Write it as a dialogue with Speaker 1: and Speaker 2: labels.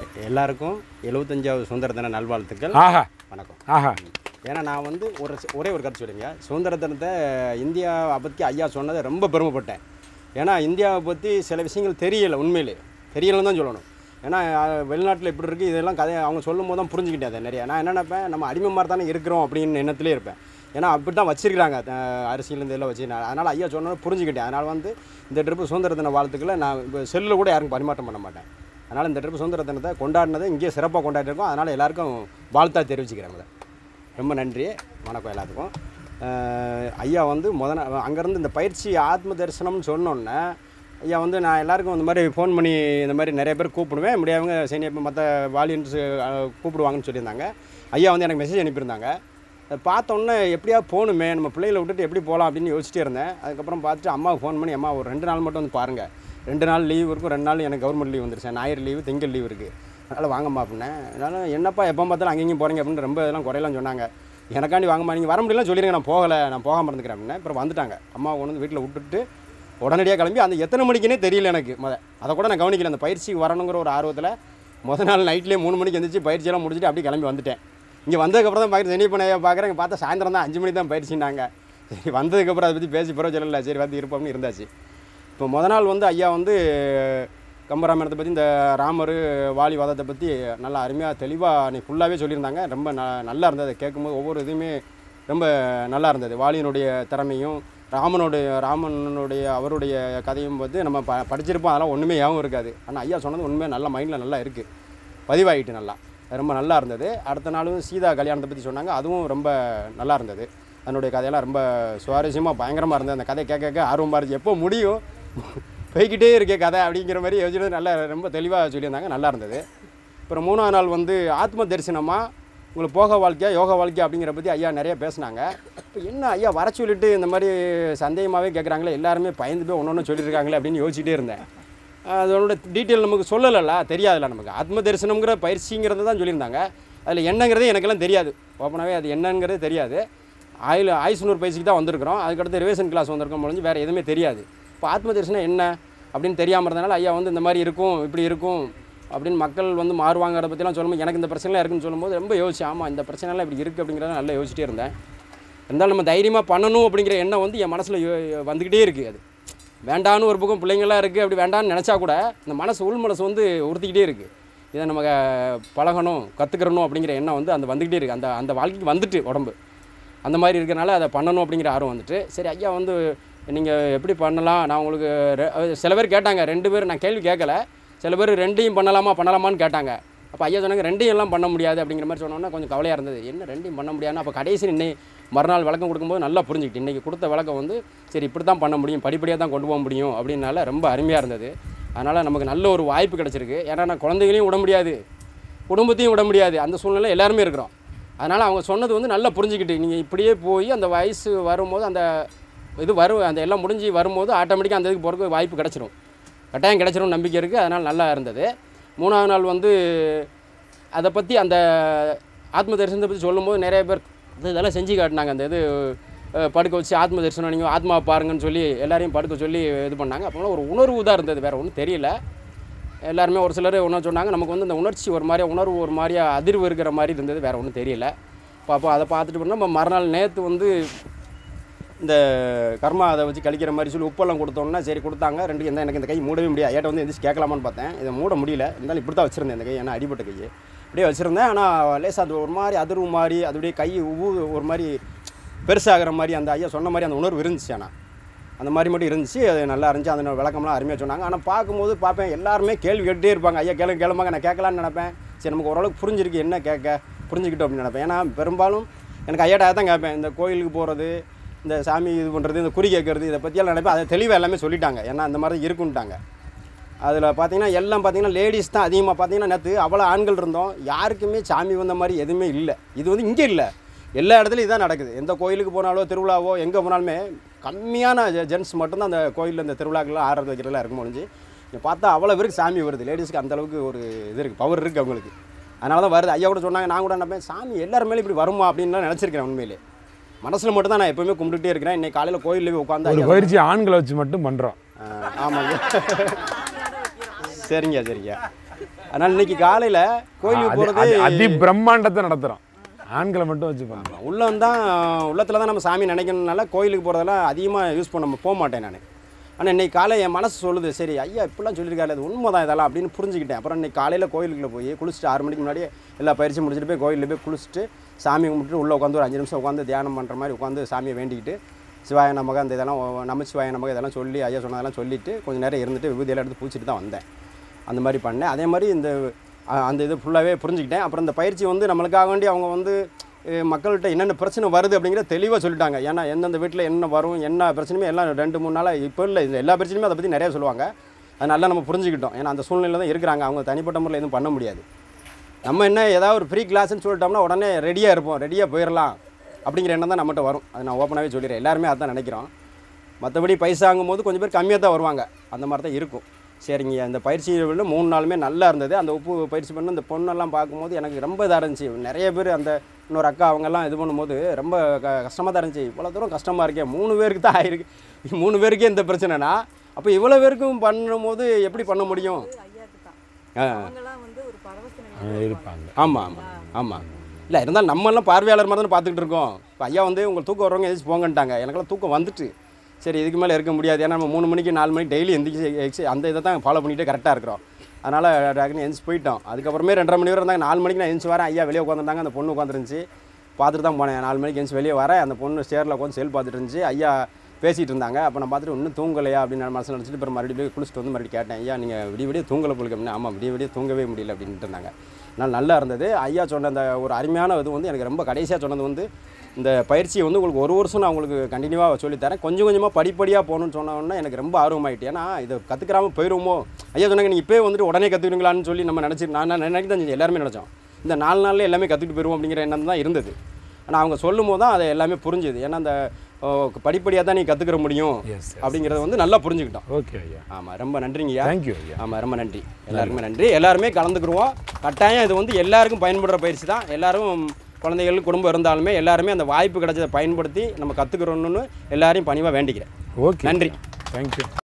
Speaker 1: எல்லாருக்கும் எழுபத்தஞ்சாவது சுதந்திர தின நல்வாழ்த்துக்கள்
Speaker 2: ஆஹா
Speaker 1: வணக்கம்
Speaker 2: ஆஹா
Speaker 1: ஏன்னா நான் வந்து ஒரு சி- ஒரே ஒரு கருத்து சொல்லுங்க சுதந்திர தினத்தை இந்தியாவை பற்றி ஐயா சொன்னதை ரொம்ப பெருமைப்பட்டேன் ஏன்னா இந்தியாவை பற்றி சில விஷயங்கள் தெரியல உண்மையிலே தெரியலன்னு தான் சொல்லணும் ஏன்னா அஹ், வெளிநாட்டில் இப்படி இருக்குது இதெல்லாம் கதை அவங்க சொல்லும் போது தான் புரிஞ்சுக்கிட்டேன் அதை நிறையா நான் என்ன நினைப்பேன் நம்ம அடிமை மாதிரி தானே இருக்கிறோம் அப்படின்னு எண்ணத்திலே இருப்பேன் ஏன்னா அப்படி தான் வச்சிருக்கிறாங்க அஹ், அரசியல் இந்த இதெல்லாம் வச்சு நான் அதனால் ஐயா சொன்னதை புரிஞ்சுக்கிட்டேன் அதனால் வந்து இந்த ட்ரிப்பு சுதந்திர தின வாழ்த்துக்களை நான் இப்போ செல்லில் கூட யாருக்கும் பரிமாற்றம் பண்ண மாட்டேன் அதனால் இந்த ட்ரிப்பு சுதந்திர தினத்தை கொண்டாடினதை இங்கேயே சிறப்பாக கொண்டாடிருக்கோம் அதனால் எல்லாருக்கும் வாழ்த்தா தெரிவிச்சுக்கிறேன் முதல்ல ரொம்ப நன்றி வணக்கம் எல்லாத்துக்கும் அஹ் ஐயா வந்து முத நா- அங்கேருந்து இந்த பயிற்சி ஆத்ம தரிசனம்னு சொன்னோன்னே ஐயா வந்து நான் எல்லாருக்கும் இந்த மாதிரி ஃபோன் பண்ணி இந்த மாதிரி நிறைய பேர் கூப்பிடுவேன் முடியாதவங்க சரி இப்போ மற்ற வாலியன்ஸ் கூப்பிடுவாங்கன்னு சொல்லியிருந்தாங்க ஐயா வந்து எனக்கு மெசேஜ் அனுப்பியிருந்தாங்க அதை பார்த்தோன்னே எப்படியா போகணுமே நம்ம பிள்ளைகளை விட்டுட்டு எப்படி போகலாம் அப்படின்னு யோசிச்சிட்டே இருந்தேன் அதுக்கப்புறம் பார்த்துட்டு அம்மாவுக்கு ஃபோன் பண்ணி அம்மா ஒரு ரெண்டு நாள் மட்டும் வந்து பாருங்கள் ரெண்டு நாள் லீவ் இருக்கும் ரெண்டு நாள் எனக்கு கவர்மெண்ட் லீவ் வந்துருச்சு ஞாயிறு லீவு திங்கள் லீவ் இருக்குது அதனால் வாங்கம்மா அப்படின்னேன் அதனால் என்னப்பா எப்போ பார்த்தாலும் அங்கேயும் போகிறீங்க அப்படின்னு ரொம்ப இதெல்லாம் குறையெல்லாம் சொன்னாங்க எனக்காண்டி வாங்கம்மா நீங்கள் வர முடியலாம் சொல்லிடுங்க நான் போகலை நான் போகாம இருந்துக்கிறேன் அப்படின்னேன் அப்புறம் வந்துட்டாங்க அம்மா கொண்டு வந்து வீட்டில் விட்டுட்டு உடனடியாக கிளம்பி அந்த எத்தனை மணிக்குன்னே தெரியல எனக்கு முத அதை கூட நான் கவனிக்கல அந்த பயிற்சிக்கு வரணுங்கிற ஒரு ஆர்வத்தில் முத நாள் நைட்லேயே மூணு மணிக்கு எந்திரிச்சு பயிற்சியெல்லாம் முடிச்சுட்டு அப்படியே கிளம்பி வந்துட்டேன் இங்கே வந்ததுக்கப்புறம் தான் பார்க்குறேன் சென்னை பண்ணையா பார்க்குறேன் பார்த்தா சாயந்தரம் தான் அஞ்சு மணி தான் பயிற்சினாங்க சரி வந்ததுக்கப்புறம் அதை பற்றி பேசி பிறகு சொல்லல சரி வந்து இருப்போம்னு இருந்தாச்சு இப்போ முத நாள் வந்து ஐயா வந்து கம்பராமாயணத்தை பற்றி இந்த ராமர் வாலி வாதத்தை பற்றி நல்லா அருமையாக தெளிவாக நீ ஃபுல்லாகவே சொல்லியிருந்தாங்க ரொம்ப ந நல்லா இருந்தது அதை கேட்கும்போது ஒவ்வொரு இதுவுமே ரொம்ப நல்லா இருந்தது வாலியினுடைய திறமையும் ராமனுடைய ராமனுடைய அவருடைய கதையும் வந்து நம்ம ப படிச்சிருப்போம் அதெல்லாம் ஒன்றுமே ஞாபகம் இருக்காது ஆனால் ஐயா சொன்னது உண்மையாக நல்ல மைண்டில் நல்லா இருக்குது பதிவாயிட்டு நல்லா அது ரொம்ப நல்லா இருந்தது அடுத்த நாளும் சீதா கல்யாணத்தை பற்றி சொன்னாங்க அதுவும் ரொம்ப நல்லா இருந்தது அதனுடைய கதையெல்லாம் ரொம்ப சுவாரஸ்யமாக பயங்கரமாக இருந்தது அந்த கதை கேட்க கேட்க ஆர்வமாக இருந்துச்சு எப்போ முடியும் போய்கிட்டே இருக்கே கதை அப்படிங்கிற மாதிரி யோசிச்சு நல்லா ரொம்ப தெளிவாக சொல்லியிருந்தாங்க நல்லா இருந்தது அப்புறம் மூணாவது நாள் வந்து ஆத்ம தரிசனமாக உங்களுக்கு போக வாழ்க்கையா யோகா வாழ்க்கையா அப்படிங்கிற பற்றி ஐயா நிறைய பேசுனாங்க இப்போ என்ன ஐயா வர சொல்லிட்டு இந்த மாதிரி சந்தேகமாகவே கேட்குறாங்களே எல்லாருமே பயந்து போய் ஒன்று ஒன்று சொல்லியிருக்காங்களே அப்படின்னு யோசிச்சுட்டே இருந்தேன் அதோட டீட்டெயில் நமக்கு சொல்லலைல்ல தெரியாதுல்ல நமக்கு ஆத்ம தரிசனம்ங்கிற பயிற்சிங்கிறது தான் சொல்லியிருந்தாங்க அதில் என்னங்கிறதே எனக்கெல்லாம் தெரியாது ஓப்பனாகவே அது என்னங்கிறதே தெரியாது ஆயில் ஆயுசுனூர் பயிற்சிக்கு தான் வந்திருக்கிறோம் அதுக்கடுத்து ரிவேஷன் கிளாஸ் வந்திருக்கோம் முடிஞ்சு வேறு எதுவுமே தெரியாது இப்போ ஆத்ம தரிசனம் என்ன அப்படின்னு தெரியாமல் இருந்தனால ஐயா வந்து இந்த மாதிரி இருக்கும் இப்படி இருக்கும் அப்படின்னு மக்கள் வந்து மாறுவாங்கிறத பற்றிலாம் சொல்லும்போது எனக்கு இந்த பிரச்சனைலாம் இருக்குன்னு சொல்லும்போது ரொம்ப யோசிச்சேன் ஆமாம் இந்த பிரச்சனைலாம் இப்படி இருக்குது அப்படிங்கிறத நல்லா யோசிச்சிட்டே இருந்தேன் இருந்தாலும் நம்ம தைரியமாக பண்ணணும் அப்படிங்கிற எண்ணம் வந்து என் மனசில் வந்துக்கிட்டே இருக்குது அது வேண்டான்னு ஒரு பக்கம் பிள்ளைங்களாம் இருக்குது அப்படி வேண்டான்னு நினச்சா கூட இந்த மனசு உள் மனசு வந்து உறுத்திக்கிட்டே இருக்குது இதை நம்ம க- பழகணும் கற்றுக்கிறணும் அப்படிங்கிற எண்ணம் வந்து அந்த வந்துக்கிட்டே இருக்குது அந்த அந்த வாழ்க்கைக்கு வந்துட்டு உடம்பு அந்த மாதிரி இருக்கனால அதை பண்ணணும் அப்படிங்கிற ஆர்வம் வந்துட்டு சரி ஐயா வந்து நீங்கள் எப்படி பண்ணலாம் நான் உங்களுக்கு ரெ- அஹ் சில பேர் கேட்டாங்க ரெண்டு பேர் நான் கேள்வி கேட்கல சில பேர் ரெண்டையும் பண்ணலாமா பண்ணலாமான்னு கேட்டாங்க அப்போ ஐயா சொன்னாங்க ரெண்டையும் எல்லாம் பண்ண முடியாது அப்படிங்கிற மாதிரி சொன்னோன்னா கொஞ்சம் கவலையாக இருந்தது என்ன ரெண்டையும் பண்ண முடியாதுன்னு அப்போ கடைசி இன்னை மறுநாள் விளக்கம் கொடுக்கும்போது நல்லா புரிஞ்சுக்கிட்டு இன்றைக்கி கொடுத்த விளக்கம் வந்து சரி இப்படி தான் பண்ண முடியும் படிப்படியாக தான் கொண்டு போக முடியும் அப்படின்னால ரொம்ப அருமையாக இருந்தது அதனால் நமக்கு நல்ல ஒரு வாய்ப்பு கிடச்சிருக்கு ஏன்னா நான் குழந்தைகளையும் விட முடியாது குடும்பத்தையும் விட முடியாது அந்த சூழ்நிலை எல்லாருமே இருக்கிறோம் அதனால் அவங்க சொன்னது வந்து நல்லா புரிஞ்சுக்கிட்டு நீங்கள் இப்படியே போய் அந்த வயசு வரும்போது அந்த இது வரும் அந்த எல்லாம் முடிஞ்சு வரும்போது ஆட்டோமேட்டிக்காக அந்த இதுக்கு போகிறதுக்கு வாய்ப்பு கிடச்சிரும் கட்டாயம் கிடச்சிரும் நம்பிக்கை இருக்குது அதனால் நல்லா இருந்தது மூணாவது நாள் வந்து அதை பற்றி அந்த ஆத்ம தரிசனத்தை பற்றி சொல்லும்போது நிறைய பேர் இது இதெல்லாம் செஞ்சு காட்டினாங்க அந்த இது அஹ், படுக்க வச்சு ஆத்ம தரிசனம் நீங்கள் ஆத்மா பாருங்கன்னு சொல்லி எல்லாரையும் படுக்க சொல்லி இது பண்ணாங்க அப்போலாம் ஒரு உணர்வு தான் இருந்தது வேறு ஒன்றும் தெரியல எல்லாருமே ஒரு சிலர் ஒன்றா சொன்னாங்க நமக்கு வந்து இந்த உணர்ச்சி ஒரு மாதிரியா உணர்வு ஒரு மாதிரியா அதிர்வு இருக்கிற மாதிரி இருந்தது வேறு ஒன்றும் தெரியல பார்ப்போம் அதை பார்த்துட்டு பண்ணால் நம்ம மறுநாள் நேற்று வந்து இந்த கர்மா அதை வச்சு கழிக்கிற மாதிரி சொல்லி உப்பெல்லாம் கொடுத்தோன்னா சரி கொடுத்தாங்க ரெண்டு எந்த எனக்கு இந்த கை மூடவே முடியாது ஏட்ட வந்து எந்திரிச்சு கேட்கலாமான்னு பார்த்தேன் இதை மூட முடியல இருந்தாலும் இப்படி தான் வச்சுருந்தேன் இந்த கை ஏன்னா அடிபட்ட கை இப்படியே வச்சுருந்தேன் ஆனால் லேசாக அது ஒரு மாதிரி அதிர்வு மாதிரி அது அப்படியே கை உவு ஒரு மாதிரி பெருசாகிற மாதிரி அந்த ஐயா சொன்ன மாதிரி அந்த உணர்வு இருந்துச்சு ஆனால் அந்த மாதிரி மட்டும் இருந்துச்சு அது நல்லா இருந்துச்சு அந்த விளக்கம்லாம் அருமையாக சொன்னாங்க ஆனால் பார்க்கும்போது பார்ப்பேன் எல்லாருமே கேள்வி கேட்டுட்டே இருப்பாங்க ஐயா கேளுங்க கேளுமாங்க நான் கேட்கலான்னு நினைப்பேன் சரி நமக்கு ஓரளவுக்கு புரிஞ்சிருக்கு என்ன கேட்க புரிஞ்சுக்கிட்டோம் அப்படின்னு நினைப்பேன் ஏன்னா பெரும்பாலும் எனக்கு ஐயாட்டா தான் கேட்பேன் இந்த கோயிலுக்கு போகிறது இந்த சாமி இது பண்ணுறது இந்த குறி கேட்கறது இதை பற்றியெல்லாம் நினைப்பேன் அதை தெளிவாக எல்லாமே சொல்லிட்டாங்க ஏன்னா அந்த மாதிரி தான் இருக்குன்ட்டாங்க அதில் பார்த்தீங்கன்னா எல்லாம் பார்த்தீங்கன்னா லேடிஸ் தான் அதிகமாக பார்த்தீங்கன்னா நேற்று அவ்வளோ ஆண்கள் இருந்தோம் யாருக்குமே சாமி வந்த மாதிரி எதுவுமே இல்லை இது வந்து இங்கே இல்லை எல்லா இடத்துலையும் இதான் நடக்குது எந்த கோயிலுக்கு போனாலோ திருவிழாவோ எங்கே போனாலுமே கம்மியான ஜென்ஸ் மட்டும்தான் அந்த கோயிலில் இந்த திருவிழாக்கெல்லாம் ஆடுறது வைக்கிறதுலாம் இருக்கும் முடிஞ்சு இங்கே பார்த்தா அவ்வளோ பேருக்கு சாமி வருது லேடிஸ்க்கு அந்த அளவுக்கு ஒரு இது இருக்குது பவர் இருக்குது அவங்களுக்கு அதனால தான் வருது ஐயா கூட சொன்னாங்க நான் கூட நினைப்பேன் சாமி எல்லார் மேலே இப்படி வருமா அப்படின்லாம் நினச்சிருக்கிறேன் உண்மையிலே மனசில் மட்டும் தான் நான் எப்பவுமே கும்பிட்டுட்டே இருக்கிறேன் இன்னைக்கு காலையில் கோயிலில் போய் உட்காந்து
Speaker 2: ஒரு
Speaker 1: ஐயா
Speaker 2: பயிற்சி ஆண்களை வச்சு மட்டும் பண்ணுறோம்
Speaker 1: ஆ, ஆமாங்க சரிங்க சரிங்க அதனால் இன்னைக்கு காலையில் கோயிலுக்கு
Speaker 2: அது-
Speaker 1: போகிறது
Speaker 2: அது அதி பிரம்மாண்டத்தை நடத்துகிறோம் ஆண்களை மட்டும் வச்சு பண்ணுறோம்
Speaker 1: உள்ளம் தான் உள்ளத்தில் தான் நம்ம சாமி நினைக்கணுனால கோயிலுக்கு போகிறதெல்லாம் அதிகமாக யூஸ் பண்ண போக மாட்டேன் நான் ஆனால் இன்னைக்கு காலை என் மனசு சொல்லுது சரி ஐயா இப்படிலாம் சொல்லியிருக்காரு அது உண்மை தான் இதெல்லாம் அப்படின்னு புரிஞ்சுக்கிட்டேன் அப்புறம் இன்னைக்கு காலையில் கோயிலுக்குள்ள போய் குளிச்சுட்டு ஆறு மணிக்கு முன்னாடி எல்லா பயிற்சி முடிச்சுட்டு போய் கோயிலில் போய் குளிச்சுட்டு சாமி கும்பிட்டு உள்ளே உட்காந்து ஒரு அஞ்சு நிமிஷம் உட்காந்து தியானம் பண்ணுற மாதிரி உட்காந்து சாமியை வேண்டிக்கிட்டு சிவாய நமக அந்த இதெல்லாம் ஒ- நமச்சிவாய நமக இதெல்லாம் சொல்லி ஐயா சொன்னதெல்லாம் சொல்லிட்டு கொஞ்சம் நேரம் இருந்துட்டு விபூதியெல்லாம் எடுத்து பூச்சிட்டு தான் வந்தேன் அந்த மாதிரி பண்ணேன் அதே மாதிரி இந்த அ- அந்த இது ஃபுல்லாகவே புரிஞ்சுக்கிட்டேன் அப்புறம் இந்த பயிற்சி வந்து நம்மளுக்காக வேண்டி அவங்க வந்து அஹ், மக்கள்கிட்ட என்னென்ன பிரச்சனை வருது அப்படிங்கிற தெளிவாக சொல்லிட்டாங்க ஏன்னா எந்தெந்த வீட்டில் என்ன வரும் என்ன பிரச்சனையுமே எல்லாம் ரெண்டு மூணு நாளாக இப்போ இல்லை இந்த எல்லா பிரச்சனையுமே அதை பற்றி நிறைய சொல்லுவாங்க அது நல்லா நம்ம புரிஞ்சுக்கிட்டோம் ஏன்னா அந்த சூழ்நிலையில் தான் இருக்கிறாங்க அவங்க தனிப்பட்ட முறையில் எதுவும் பண்ண முடியாது நம்ம என்ன ஏதாவது ஒரு ஃப்ரீ கிளாஸ்னு சொல்லிட்டோம்னா உடனே ரெடியாக இருப்போம் ரெடியாக போயிடலாம் அப்படிங்கிற எண்ணம் தான் நம்மகிட்ட வரும் அது நான் ஓப்பனாகவே சொல்லிடுறேன் எல்லாருமே அதான் நினைக்கிறோம் மற்றபடி பைசாங்கும் போது கொஞ்சம் பேர் கம்மியாக தான் வருவாங்க அந்த மாதிரி தான் இருக்கும் சரிங்க இந்த பயிற்சி விட மூணு நாளுமே நல்லா இருந்தது அந்த உப்பு பயிற்சி பண்ண இந்த பொண்ணெல்லாம் பார்க்கும்போது எனக்கு ரொம்ப இதாக இருந்துச்சு நிறைய பேர் அந்த இன்னொரு அக்கா அவங்கெல்லாம் இது பண்ணும்போது ரொம்ப க கஷ்டமாக தான் இருந்துச்சு இவ்வளோ தூரம் கஷ்டமாக இருக்கேன் மூணு பேருக்கு தான் ஆயிருக்கு மூணு பேருக்கே இந்த பிரச்சனைனா அப்போ இவ்வளோ பேருக்கும் பண்ணும்போது எப்படி பண்ண முடியும்
Speaker 3: ஐயாக்கு தான்
Speaker 1: ஆ
Speaker 3: அவங்கெல்லாம் வந்து ஒரு பரவச
Speaker 2: அஹ்
Speaker 3: நிலையில
Speaker 2: இருப்பாங்க
Speaker 1: ஆமாம் ஆமாம் ஆமாம் இல்லை இருந்தாலும் நம்மெல்லாம் பார்வையாளர் மாதிரி தானே பார்த்துக்கிட்டு இருக்கோம் இப்போ ஐயா வந்து உங்கள் தூக்கம் வரவங்க எதிர்த்து போங்கன்ட்டாங்க எனக்கெல்லாம் தூக்கம் வந்துட்டு சரி இதுக்கு மேலே இருக்க முடியாது ஏன்னா நம்ம மூணு மணிக்கு நாலு மணிக்கு டெய்லி எந்திரிச்சு எக்ஸ அந்த இதை தான் ஃபாலோ பண்ணிகிட்டே கரெக்டாக இருக்கிறோம் அதனால் டக்குன்னு எந்திரிச்சு போயிட்டோம் அதுக்கப்புறமே ரெண்டரை மணி வரை இருந்தாங்க நாலு மணிக்கு நான் எந்திரிச்சு வரேன் ஐயா வெளியே உட்காந்துருந்தாங்க அந்த பொண்ணு உட்காந்துருந்துச்சு பார்த்துட்டு தான் போனேன் நாலு மணிக்கு எந்திரிச்சு வெளியே வரேன் அந்த பொண்ணு சேரில் உட்காந்து செல் பார்த்துட்டு இருந்துச்சு ஐயா பேசிகிட்டு இருந்தாங்க அப்போ நான் பார்த்துட்டு இன்னும் தூங்கலையா அப்படின்னு நான் மனசில் நினச்சிட்டு அப்புறம் மறுபடியும் போய் குளிச்சுட்டு வந்து மறுபடியும் கேட்டேன் ஐயா நீங்கள் விடிய விடிய தூங்கலை போலுக்கு அப்படின்னா ஆமாம் விடிய விடிய தூங்கவே முடியல அப்படின்ட்டு இருந்தாங்க நான் நல்லா இருந்தது ஐயா சொன்ன அந்த ஒரு அருமையான இது வந்து எனக்கு ரொம்ப கடைசியாக சொன்னது வந்து இந்த பயிற்சியை வந்து உங்களுக்கு ஒரு வருஷம் நான் உங்களுக்கு கண்டினியூவாக சொல்லித்தரேன் கொஞ்சம் கொஞ்சமாக படிப்படியாக போகணும்னு சொன்னோன்னா எனக்கு ரொம்ப ஆர்வமாயிட்டு ஏன்னா இதை கற்றுக்கிறாம போயிடுவோமோ ஐயா சொன்னாங்க நீங்கள் இப்போயே வந்துட்டு உடனே கற்றுக்குறீங்களான்னு சொல்லி நம்ம நினச்சி நான் நான் நினைக்க தான் செஞ்சேன் எல்லாருமே நினச்சோம் இந்த நாலு நாளில் எல்லாமே கற்றுக்கிட்டு போயிடுவோம் அப்படிங்கிற எண்ணம் தான் இருந்தது ஆனால் அவங்க சொல்லும் போது தான் அதை எல்லாமே புரிஞ்சுது ஏன்னா அந்த படிப்படியாக தான் நீ கற்றுக்கிற முடியும்
Speaker 2: எஸ்
Speaker 1: அப்படிங்கிறத வந்து நல்லா புரிஞ்சுக்கிட்டோம்
Speaker 2: ஓகே ஐயா
Speaker 1: ஆமாம் ரொம்ப நன்றிங்கய்யா
Speaker 2: தேங்க்யூ ஐயா
Speaker 1: ஆமாம் ரொம்ப நன்றி எல்லாருக்குமே நன்றி எல்லாருமே கலந்துக்குருவோம் கட்டாயம் இது வந்து எல்லாருக்கும் பயன்படுற பயிற்சி தான் எல்லாரும் குழந்தைகள் குடும்பம் இருந்தாலுமே எல்லாருமே அந்த வாய்ப்பு கிடைச்சதை பயன்படுத்தி நம்ம கற்றுக்குறோன்னு எல்லாரையும் பணிவாக வேண்டிக்கிறேன்
Speaker 2: ஓகே
Speaker 1: நன்றி.
Speaker 2: தேங்க்யூ